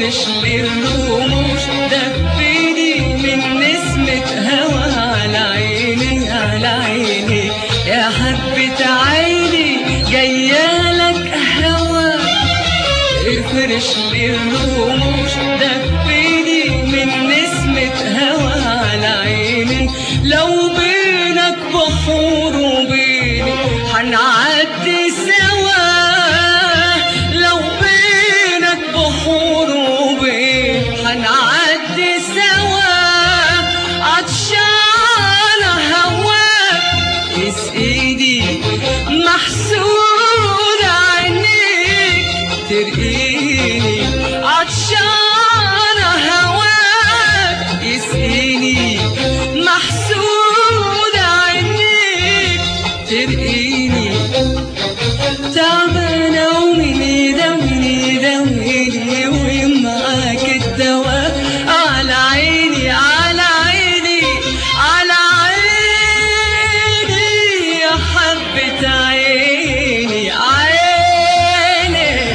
افرش لي الرموش دفيني من نسمة هوا على عيني على عيني يا حبة عيني جايالك هوا افرش لي الرموش دفيني من نسمة هوا على عيني لو بينك بحور وبيني هنعدي سوا لو بينك بحور وبيني هنعدي سوا عطشان هواك قيس ايدي محسود عينيك ترقيني عطشان هواك يسقيني محسود عينيك ترقيني تعبانة ومين يداويني يداويني ومعاك الدواء على عيني على عيني على عيني يا حبة عيني عيني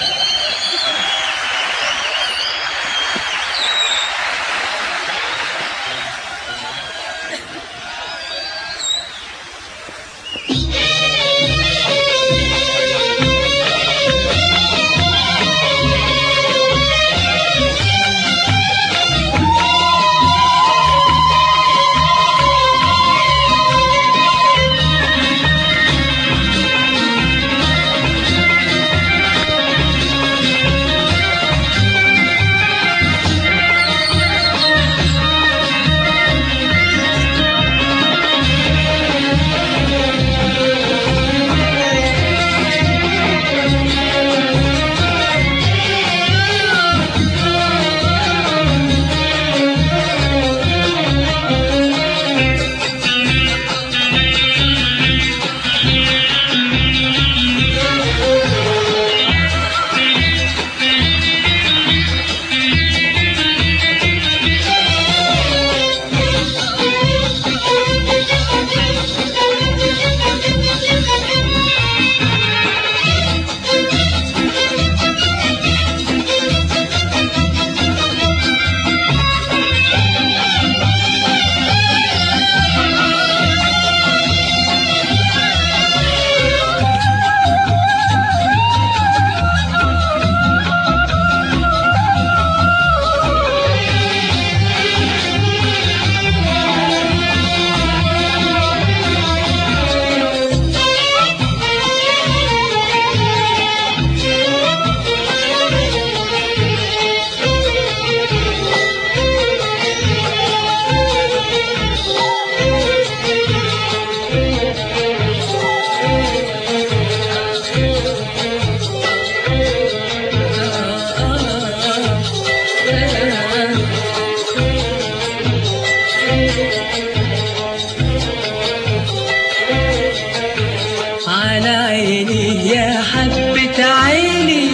على عيني يا حبة عيني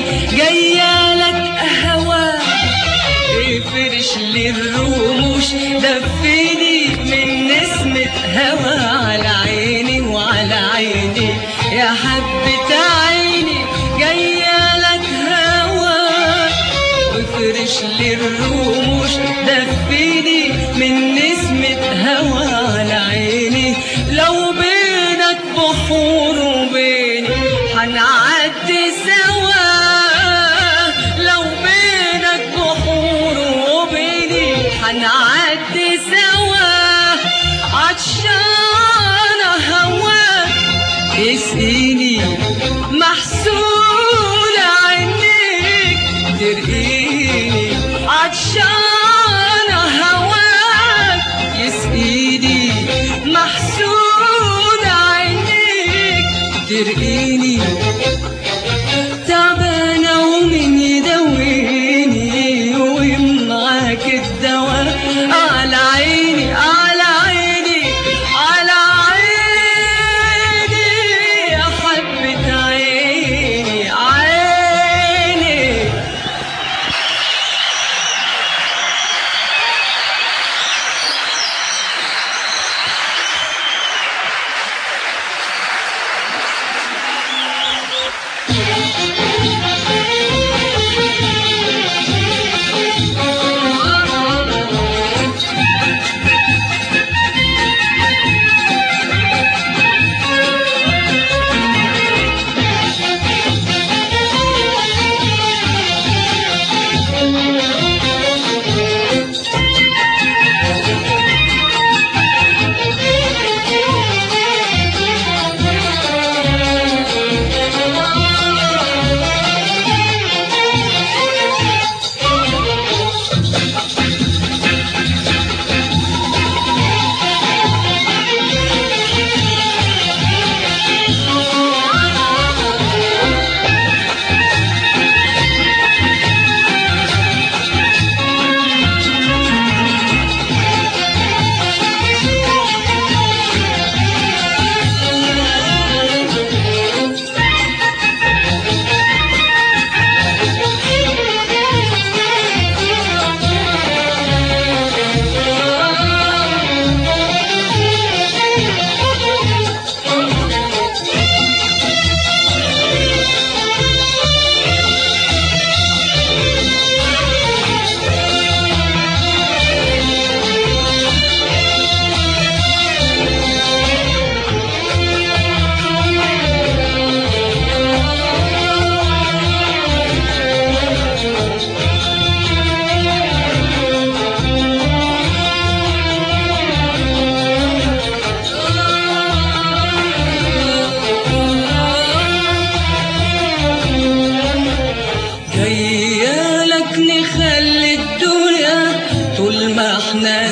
جايالك هوا افرش لي الرموش دفيني من نسمة هوا على عيني وعلى عيني يا حبة عيني جايالك هوا وافرش لي الرموش دفيني من نسمة هوا على عيني لو بينك بحور وبيني هنعدي سوا لو بينك بحور وبيني هنعدي سوا عطشان هواك اسقيني محسود عينيك ترقيني عطشان هواك يسقيني محسود عينيك ترقيني تعبانة ومين يداويني ومعاك الدواء على عيني على عيني على عيني يا حبة عيني عيني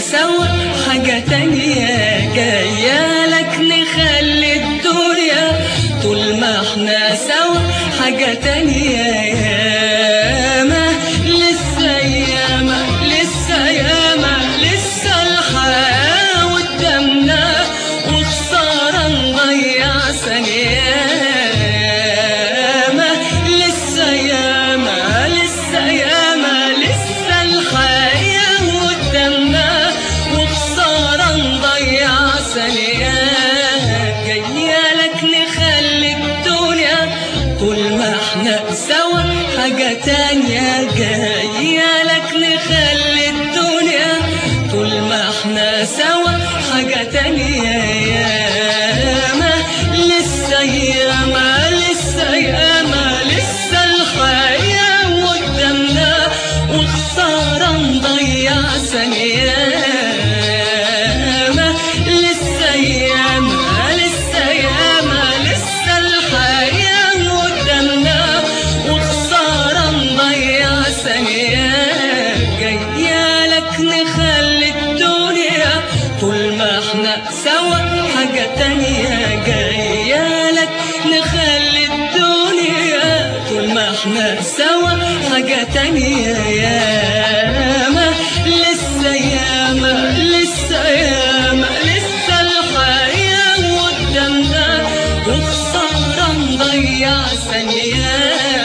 سوا حاجة تانية جاية لك نخلي الدنيا طول ما احنا سوا حاجة تانية ياما لسه ياما لسه ياما لسه الحياة قدامنا وخسارة نضيع ثانية ياما لسه ياما لسه ياما لسه الحياة قدامنا وخسارة نضيع ثانية جاية لك نخلي الدنيا طول ما احنا سوا حاجة تانية جاية لك نخلي الدنيا طول ما احنا سوا حاجة تانية ياما لسه ياما لسه ياما لسه الحياة قدامنا وخسارة نضيع ثانية ياما لسه ياما لسه ياما لسه الحياة قدامنا وخسارة نضيع ثانية جاية لك نخلي الدنيا طول ما احنا سوا حاجة تانية جاية لك نخلي الدنيا طول ما احنا سوا حاجة تانية ياما لسه ياما لسه ياما لسه الحياة قدامنا وخسارة نضيع ثانية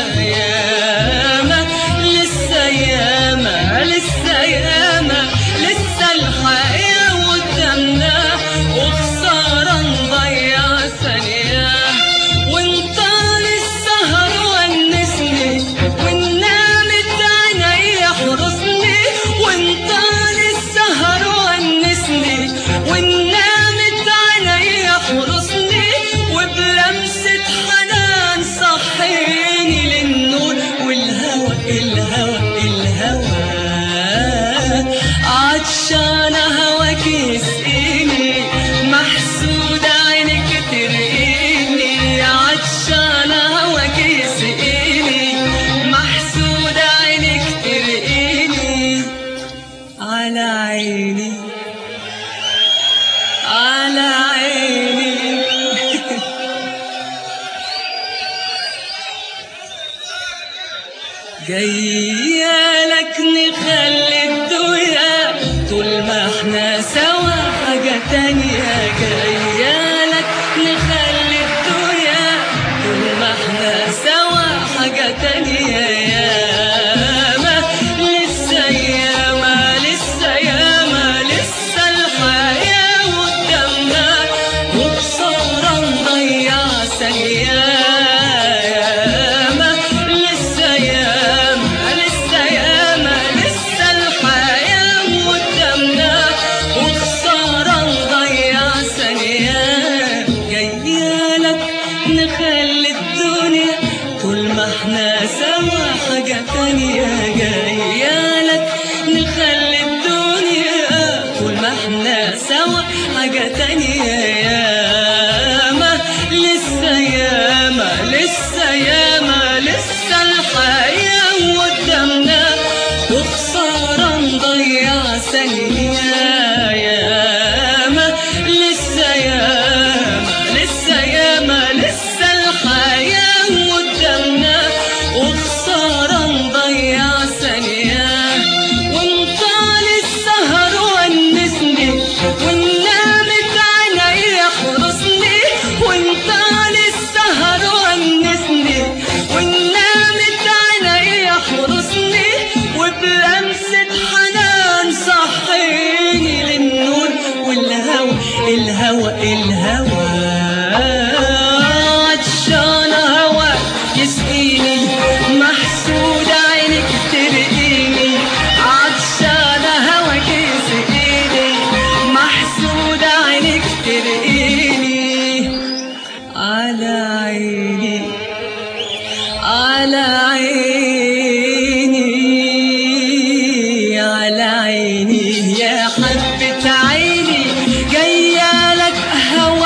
ياما لسه ياما لسه ياما لسه الحياة قدامنا وخسارة نضيع ثانية وانت للسهر ونسني ونامت عيني حرسني وانت للسهر ونسني ونامت عيني حرسني وبلمسة حنان صحيني للنور والهوى الهوى الهوى عطشان هواك يسقيني محسود عينك ترقيني عطشان هواك يسقيني محسود عينك ترقيني على عيني على عيني جاية لك نخلي الدنيا طول ما احنا سوا حاجة تانية جاية لك نخلي الدنيا طول ما احنا سوا حاجة تانية ياما لسه ياما لسه ياما لسه الحياة قدامنا وبصورة نضيع ثانية ياما لسه ياما لسه ياما لسه الحياة قدامنا وخسارة نضيع ثانية جاية لك نخلي الدنيا طول ما احنا سوا حاجة تانية جاية لك نخلي الدنيا طول ما احنا سوا حاجة تانية ياما لسه ياما لسه ياما لسه الحياة قدامنا وخسارة نضيع ثانية ياما لسه ياما لسه ياما لسه الحياة قدامنا وخسارة نضيع ثانية وانت للسهر ونسني ونامت عيني حرسني وانت للسهر ونسني ونامت عيني حرسني وبلمسة حنان صحيني للنور والهوى الهوى الهوى عطشان هوا يسقيني محسود عينك ترقيني عطشان هواك يسقيني محسود عينك ترقيني على عيني على عيني على عيني يا حبة عيني جاية لك هوا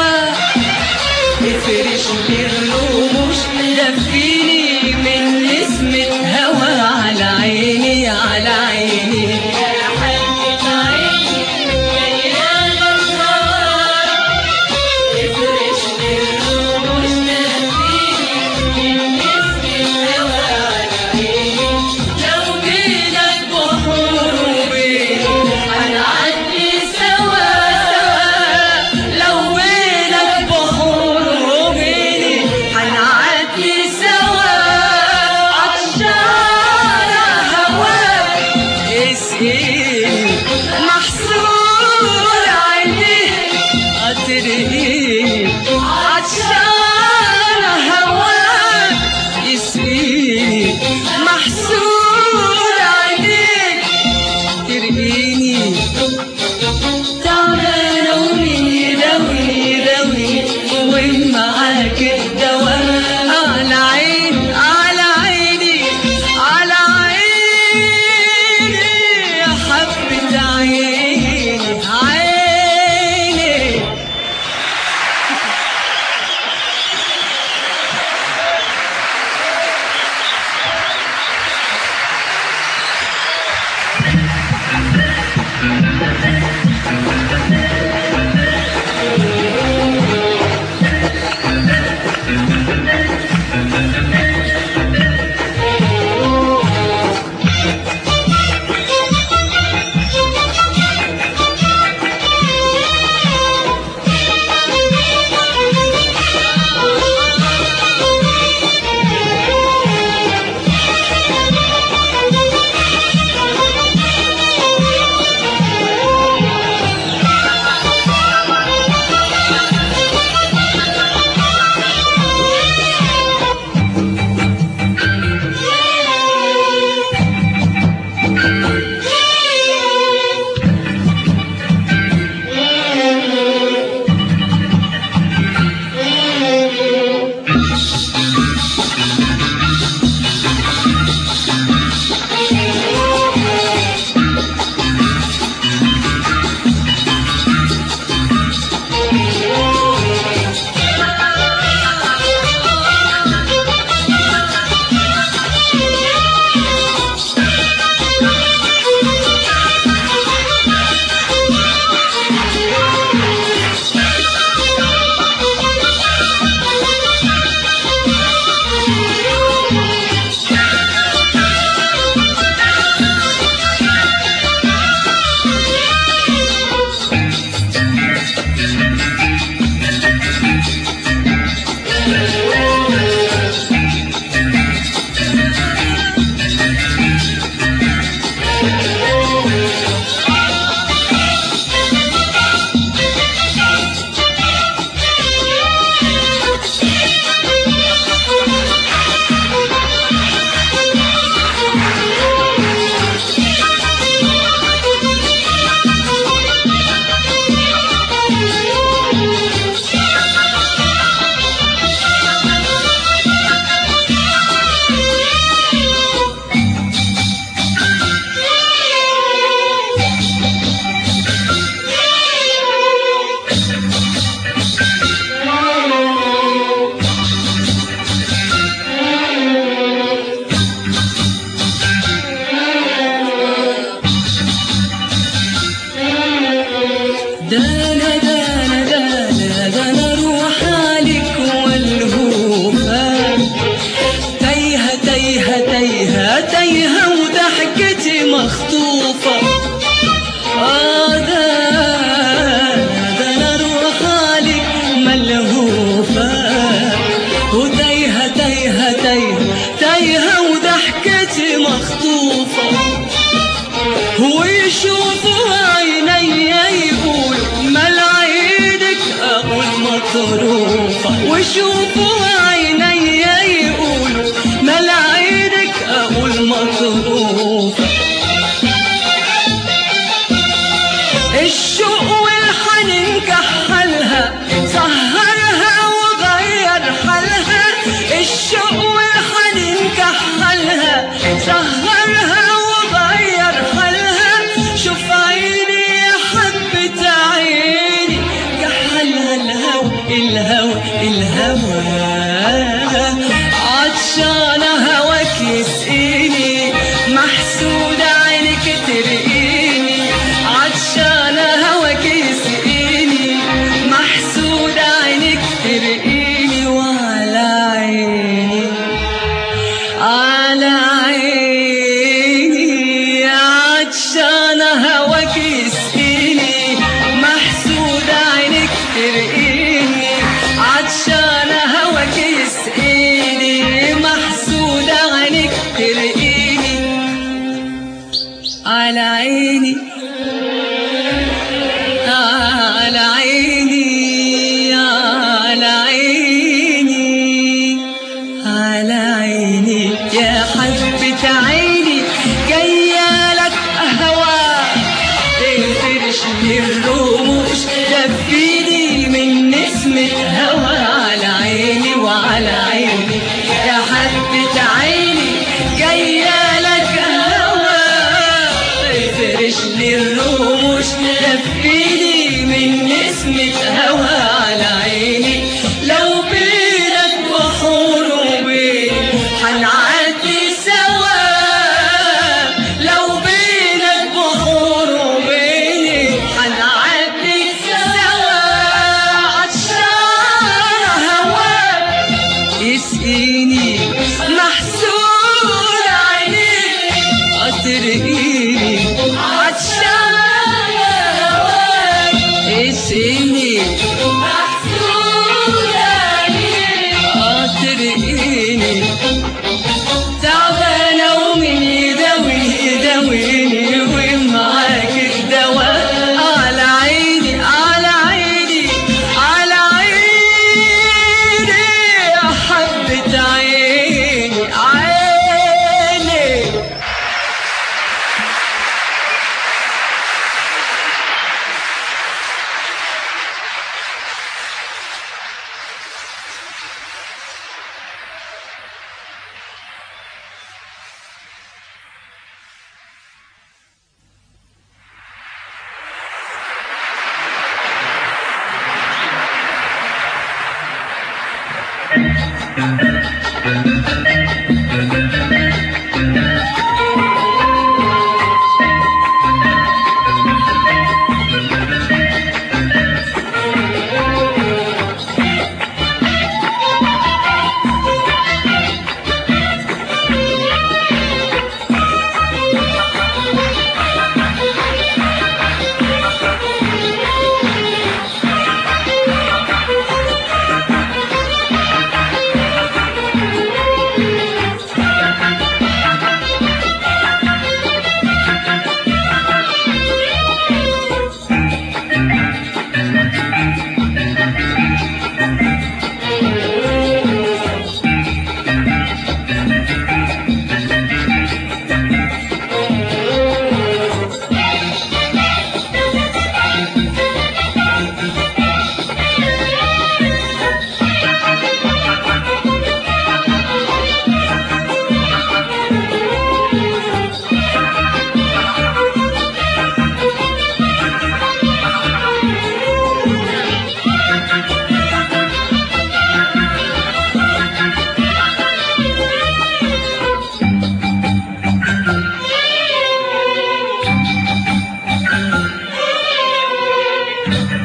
انا ده انا ده انا ده انا روح عليك والهوفة تايهة تايهة تايهة تايهة وضحكتي مخطوفة آه ده ده أنا روح عليك ملهوفة وتايهة تايهة تايهة تايهة وضحكتي مخطوفة ويشوفوا عيني يقولوا مال عيدك أقول مطروفة ويشوفوا عيني يقولوا مال عيدك أقول مطروفة الشوق والحنين كحلها سهرها وغير حالها الشوق والحنين كحلها سهرها وغير حالها شوف عيني يا حبة عيني كحلها الهوى الهوى الهوى عطشانة هواك يسقيني محسودة عينك ترقيني عطشانة هواك يسقيني محسودة عينك ترقيني وعلى عيني على عيني عطشانة هواك يسقيني محسودة عينك ترقيني عطشانة هواك يسقيني محسودة عينك ترقيني على عيني على عيني على عيني على عيني يا حبة عيني جاية لك هوا تفرش لي الرموش دفيني من نسمة هوا على عيني وعلى عيني يا حبة عيني جاية لك هوا تفرش لي الرموش دفيني من نسمة هوا على عيني لو بينك بحور وبين هنعدي سوا لو بينك بحور وبين هنعدي سوا عطشان هواك يسقيني محسود عينيك أترقيني عطشان هواك يسقيني محسود عينيك أترقيني تعبانة ومن يداويني يداويني ومعاك الدواء على عيني على عيني على عيني يا حبة عيني عيني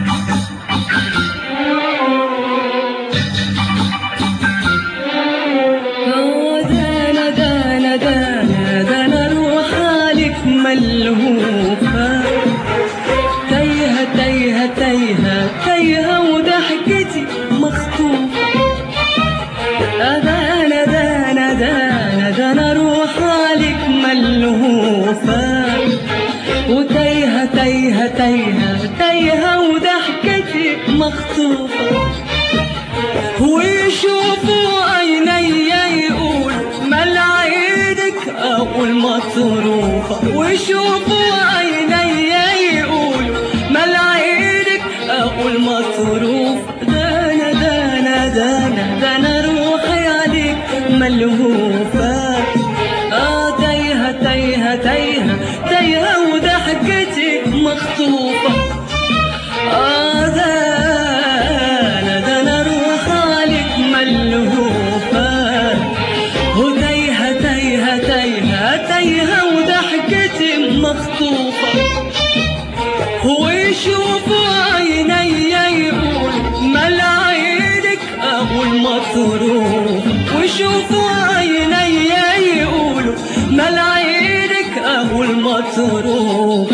دانا دانا دانا دانا روح عليك ملهوفة تايهة تايهة تايهة تايهة وضحكتي مخطوفة دانا دانا دانا دانا روح عليك ملهوفة وتايهة تايهة تايهة تايهة وضحكتي مخطوفة ويشوفوا عيني يقول مال عيدك اول مصروفة ويشوفوا عيني يقول مال عيدك اول مصروف دانا دانا دانا دانا روحي عليك ملهوفة اه تايهة تايهة تايهة تايهة وضحكتي مخطوفة آه دانا دانا روح عليك ملهوفة وتايهة تايهة تايهة تايهة وضحكتي مخطوفة ويشوفوا عيني يقول مال عينك أول مصروف ويشوفوا عيني يقولوا مال عينك أول مصروف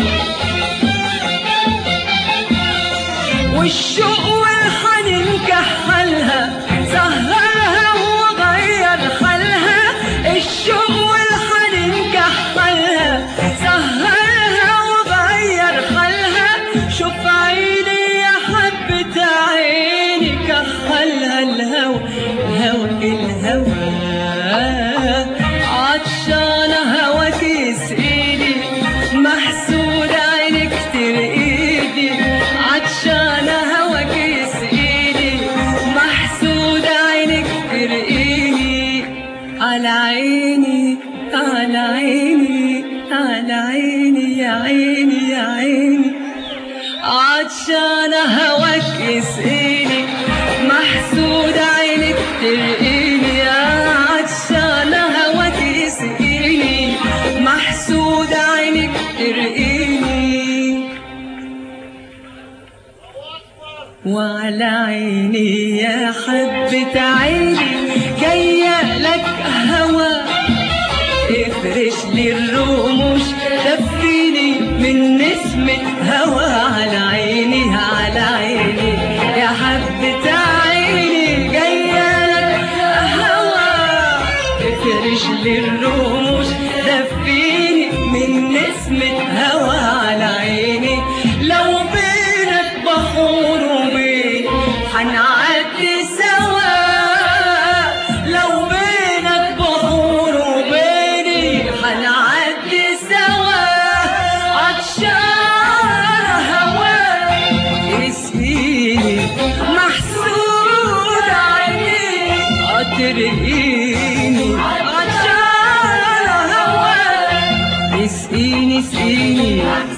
والشوق والحنين كحلها سهرها وغير حالها الشوق والحنين كحلها سهرها وغير حالها شوف عيني يا حبة عيني كحلها الهوى الهوى الهوى عطشانة هواك يسقيني محسود عينك ترقيني عطشانة هواك يسقيني محسود عينك ترقيني على عيني على عيني على عيني يا عيني يا عيني عطشانة هواك يسقيني محسود عينك ترقيني يا عطشانة هواك يسقيني محسود عينك ترقيني وعلى عيني يا حبة عيني جاية لك هوا افرش لي الرموش دفيني من نسمة هوا على عيني على عيني يا حبة عيني جاية لك هوا افرش لي الرموش دفيني من نسمة هوا على عيني لو بينك بحور وبين هنعدي سوا لو بينك بحور وبيني هنعدي سوا عطشان هواك يسقيني محسود عيني ترقيني عطشان هواك يسقيني يسقيني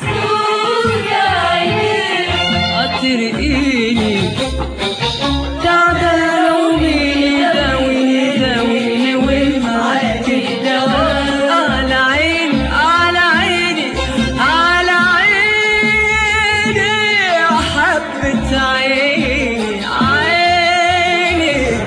ترقيني تعبانة ومين يداويني يداويني والمعاك الدواء على عيني على عيني على عيني يا حبة عيني عيني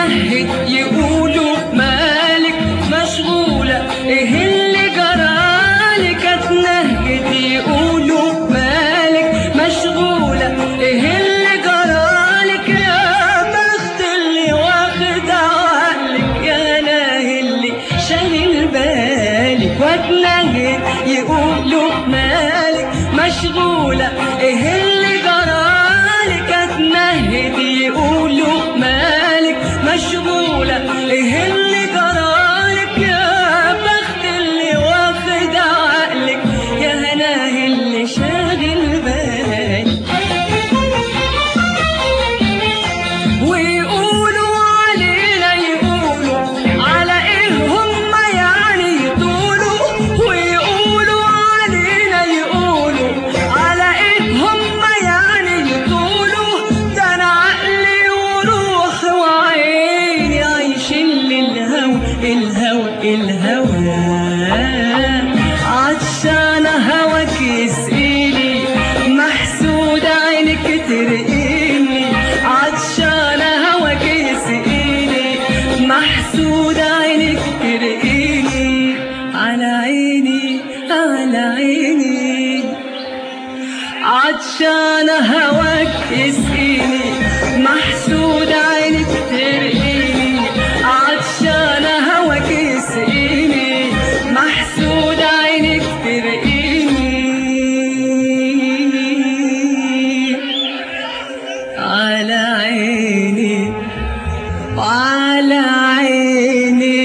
اتنهد يقولوا مالك مشغولة ايه اللي جرالك اتنهد يقولوا مالك مشغولة ايه اللي جرالك يا بخت اللي واخد عقلك يا ناهي اللي شاغل بالك واتنهد يقولوا مالك مشغولة ايه اللي جرالك اتنهد يقولوا مالك مشغولة ايه اللي جرالك يا بخت اللي واخد عقلك يا هناه اللي شاغل بالك ويقولوا علينا يقولوا على ايه هم يعني يطولوا ويقولوا علينا يقولوا على ايه هم يعني يطولوا ده انا عقلي وروح وعيني عايشين للهوى الهوى الهوى عطشانة هواك يسقيني محسود عينك ترقيني عطشانة هواك يسقيني محسود عينك ترقيني على عيني على عيني عطشانة هواك يسقيني محسود عينك ترقيني عطشانة هواك يسقيني محسود عينك ترقيني على عيني وعلى عيني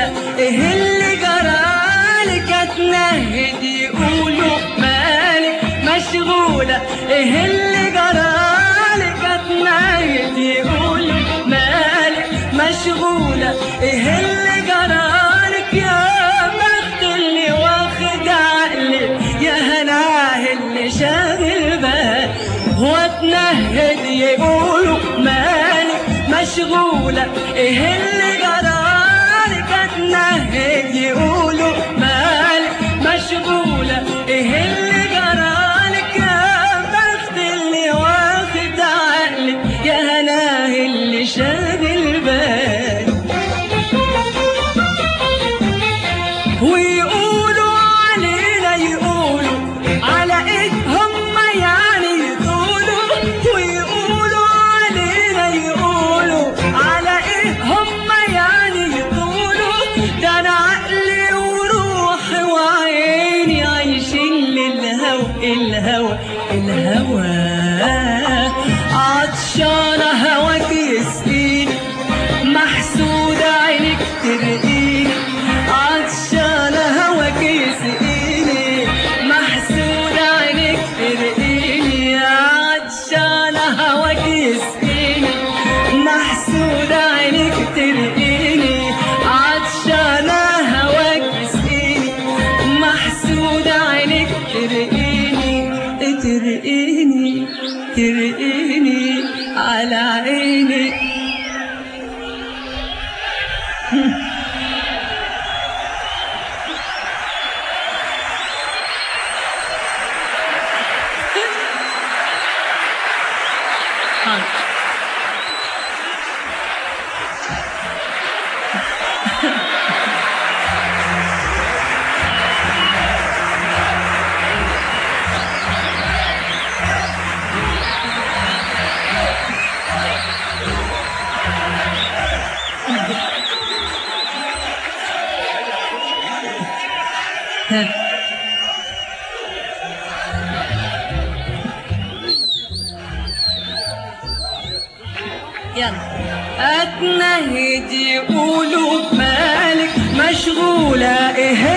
مشغولة ايه اللي جرالك اتنهد يقولوا مالك مشغولة ايه اللي جرالك اتنهد يقولوا مالك مشغولة ايه اللي جرالك يا بخت اللي واخد عقلك يا هناه اللي شاغل بالك هو اتنهد يقولوا مالك مشغولة ايه اللي جرالك اتنهد يقولوا مالك مشغولة ايه اللي جرالك يا بخت اللي واخد عقلك يا هناه اللي شاغل بالك ويقولوا علينا يقولوا على ايه هم يعني يقولوا ويقولوا علينا يقولوا على ايه هم يعني يقولوا ده انا عقلي وروحي وعيني عايشين للهوى الهوى الهوى عطشانة هواك يسقيني محسودة عينك ترقيني عطشانة هواك يسقيني محسودة عينك ترقيني عطشانة هواك يسقيني محسودة عينك ترقيني عطشانة هواك يسقيني محسودة عينك ترقيني ترقيني ترقيني على عيني يلا اتنهد يقولوا مالك مشغولة ايه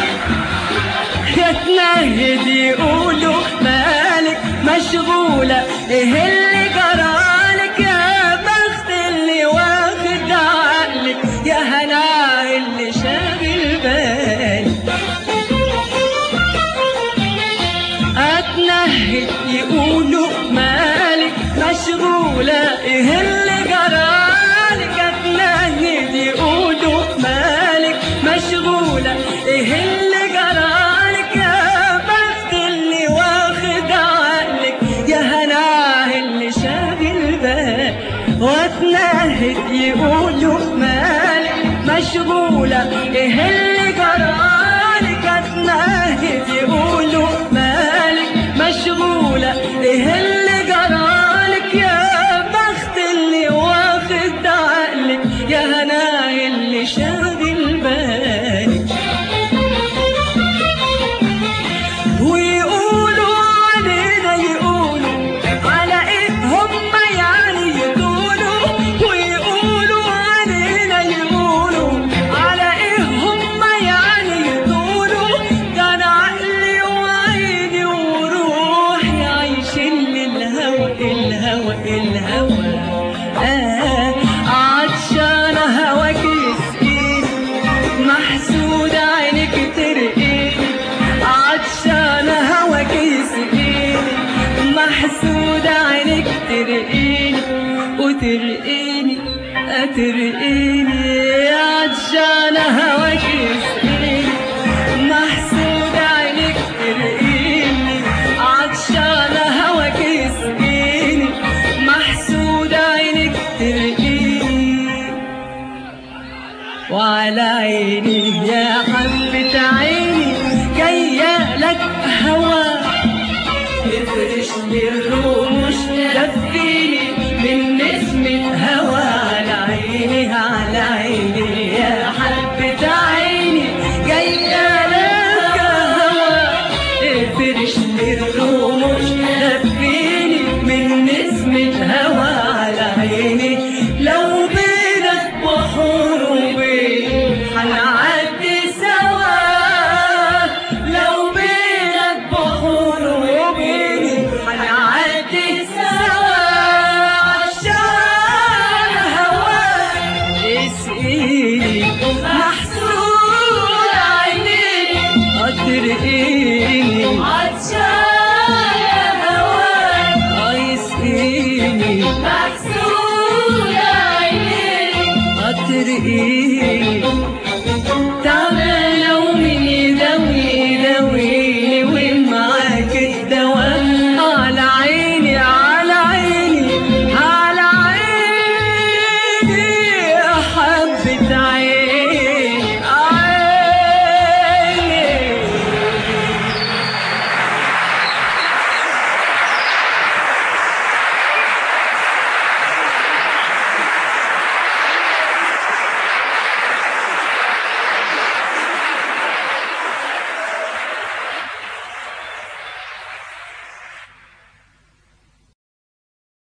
يتنهد يقولوا مالك مشغولة ايه اللي جرالك يا بخت اللي واخد عقلك يا هناه اللي شاغل بالك اتنهد يقولوا مالك مشغولة ايه اللي جرالك اتنهد يقولوا مالك مشغولة ايه اللي جرالك يا بخت اللي واخد عقلك يا هناه اللي شاغل بالك واتنهد يقولوا مالك مشغولة ايه اللي جرالك اتنهد يقولوا مالك مشغولة ايه اللي جرالك يا بخت اللي واخد عقلك يا هناه اللي شاغل بالك ويقولوا علينا يقولوا على ايه هم يعني يقولوا ويقولوا علينا يقولوا على ايه هم يعني يقولوا ده انا عقلي وعيني وروحي عايشين للهوى الهوى الهوى آه عطشانة هواك يسقيني محسودة عينك ترقيني عطشانة هواك يسقيني محسودة عينك ترقيني وترقيني أترقيني